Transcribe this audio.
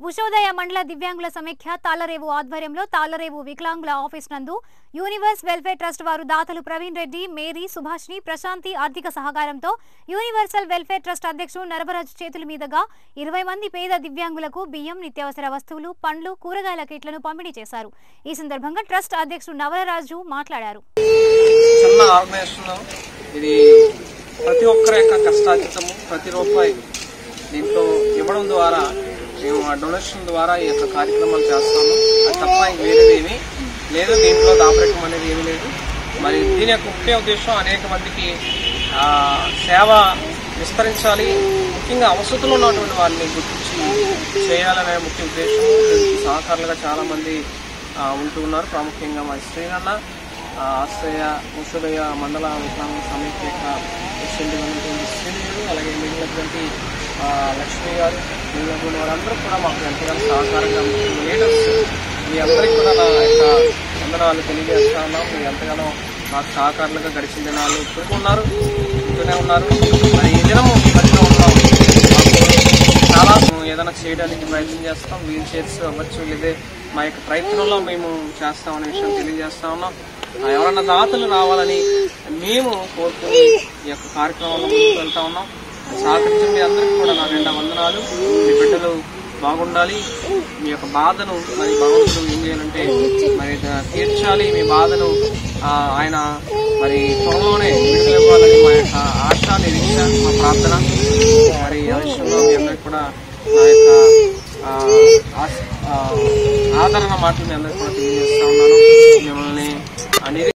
ఉషోదయ మండల దివ్యాంగుల సమైక్య తాళ్లరేవు ఆధ్వర్యంలో తాళ్లరేవు వికలాంగుల ఆఫీస్ నందు యూనివర్స్ వెల్ఫేర్ ట్రస్ట్ వారు దాతలు ప్రవీణ్ రెడ్డి మేరీ సుభాష్ని ప్రశాంతి ఆర్థిక సహకారంతో యూనివర్సల్ వెల్ఫేర్ ట్రస్ట్ అధ్యక్షుడు నరభరాజు చేతుల మీదుగా ఇరవై మంది పేద దివ్యాంగులకు బియ్యం నిత్యావసర వస్తువులు పండ్లు కూరగాయల కిట్లను పంపిణీ చేశారు ఈ సందర్భంగా ట్రస్ట్ అధ్యక్షుడు నవలరాజు మాట్లాడారు చిన్న ఆర్గనైజేషన్ ఇది ప్రతి ఒక్కరి యొక్క కష్టార్జితము ప్రతి రూపాయి దీంట్లో ఇవ్వడం ద్వారా మేము ఆ డొనేషన్ ద్వారా ఈ యొక్క కార్యక్రమాలు చేస్తాము అది తప్ప ఇంక వేరేదేమి లేదు దీంట్లో దాపరికం అనేది ఏమీ లేదు మరి దీని యొక్క ముఖ్య ఉద్దేశం అనేక మందికి ఆ, సేవ విస్తరించాలి ముఖ్యంగా అవసరతలో ఉన్నటువంటి వారిని గుర్తించి చేయాలనే ముఖ్య ఉద్దేశం దీనికి సహకారులుగా చాలామంది ఆ, ఉంటూ ఉన్నారు ప్రాముఖ్యంగా మా శ్రీనన్న ఆ, ఆశ్రయ ఔషధయ మండల వికలాంగ సమైక్య యొక్క ప్రెసిడెంట్ ఉన్నటువంటి శ్రీనిధులు అలాగే మిగిలినటువంటి ఆ, లక్ష్మి గారు మిగిలినటువంటి వారందరూ కూడా మాకు ఎంతగానో సహకారంగా ఉంటున్న లీడర్స్ మీ అందరికీ కూడా నా యొక్క వందనాలు తెలియజేస్తా ఉన్నాం మీరు ఎంతగానో మాకు సహకారులుగా గడిచిన దినాలు ఇప్పుడు ఉన్నారు ఉంటూనే ఉన్నారు మరి ఈ దినము మీ మధ్యలో ఉన్నాం మాకు చాలా ఏదైనా చేయడానికి ప్రయత్నం చేస్తాం వీల్ చైర్స్ అవ్వచ్చు లేదా మా యొక్క ప్రయత్నంలో మేము చేస్తామనే విషయం తెలియజేస్తా ఉన్నాం ఆ ఎవరన్నా దాతలు రావాలని మేము కోరుకుని ఈ యొక్క కార్యక్రమంలో ముందుకు వెళ్తా ఉన్నాం సహకరించిన మీ అందరికీ కూడా నా రెండు వందనాలు మీ బిడ్డలు బాగుండాలి మీ యొక్క బాధను మరి భగవంతుడు ఏం చేయాలంటే మరి ద- తీర్చాలి మీ బాధను ఆ, ఆయన మరి త్వరలోనే విడుదల ఇవ్వాలని మా యొక్క ఆశ నిరీక్ష మా ప్రార్థన మరి ఆ విషయంలో మీ అందరికి కూడా నా యొక్క ఆ, ఆశ- ఆ, ఆదరణ మాటలు మీ అందరికి కూడా తెలియజేస్తా ఉన్నాను మిమ్మల్ని ఆ, నిరీ